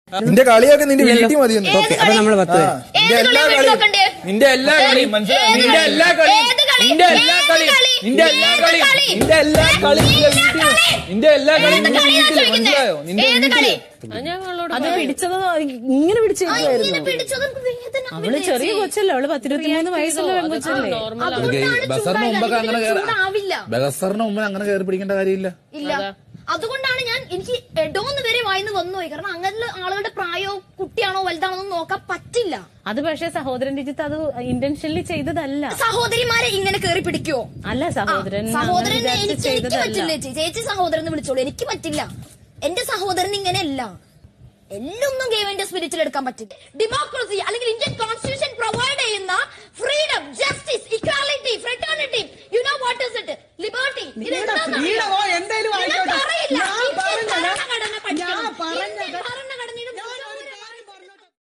നിന്റെ കളിയൊക്കെ നിന്റെ വീട്ടിൽ മതിയെന്ന് ഓക്കെ അപ്പൊ നമ്മള് പത്ത് പേര് നിന്റെ ഏത് എല്ലാ കളിയാ കളിയും നോക്കണ്ടേ? നിന്റെ എല്ലാ കളിയും മനസ്സിലായി ഏത് നിന്റെ കളി? എല്ലാ കളിയും ഏത് കളി? നിന്റെ എല്ലാ ഏത് കളിയും കളി? നിന്റെ എല്ലാ ഏത് കളിയും കളി? നിന്റെ എല്ലാ കളിയും നിന്റെ ഏത് വീട്ടിൽ കളി? നിന്റെ എല്ലാ കളിയും ഏത് നിന്റെ കളിയാ വീട്ടിൽ ചോദിക്കുന്നെ? മനസ്സിലായോ നിന്റെ ഏത് വീട്ടിൽ കളി? അത് പിടിച്ചത് ഇങ്ങനെ പിടിച്ചിരിക്കുവായിരുന്നു ഇങ്ങനെ പിടിച്ചത് വേദന അവള് ചെറിയ കൊച്ചല്ലേ അവള് പത്തിരുപത്തിമൂന്ന് വയസ്സുള്ള പെൺകൊച്ചല്ലേ അതുകൊണ്ടാണ് ബസറിന് മുമ്പൊക്കെ അങ്ങനെ ചൂടായത്. കയറി ചൂടാവില്ല ബസറിന് മുമ്പ് അങ്ങനെ കയറി പിടിക്കേണ്ട കാര്യമില്ല ഇല്ല അതുകൊണ്ടാണ് ഞാൻ എനിക്ക് എടോന്ന് വരെ വായിന്ന് വന്നുപോയി കാരണം അങ്ങനെ ആളുകളുടെ പ്രായോ കുട്ടിയാണോ വലുതാണോ എന്ന് നോക്കാൻ പറ്റില്ല അത് പക്ഷേ സഹോദരൻ രജിത്ത് അത് ഇന്റൻഷനലി ചെയ്തതല്ല സഹോദരിമാരെ ഇങ്ങനെ കേറി പിടിക്കുവോ അല്ല സഹോദരൻ അങ്ങനെ സഹോദരൻ വിചാരിച്ച് എനിക്ക് എനിക്ക് ചെയ്തതല്ല പറ്റില്ല ചേച്ചി ചേച്ചി സഹോദരൻ എന്ന് വിളിച്ചോളൂ എനിക്ക് പറ്റില്ല എന്റെ സഹോദരൻ ഇങ്ങനെയല്ല എല്ലൊന്നും ഗെയിമിന്റെ സ്പിരിറ്റിൽ എടുക്കാൻ പറ്റില്ല ഡെമോക്രസി അല്ലെങ്കിൽ ഇന്ത്യൻ കോൺസ്റ്റിറ്റ്യൂഷൻ പ്രൊവൈഡ് ചെയ്യുന്ന freedom justice equality fraternity you know what is it liberty നിങ്ങളുടെ freedom ഓ എന്തേലും ആയിക്കോട്ടെ. ഞാൻ പറഞ്ഞത് ഞാൻ പറഞ്ഞത്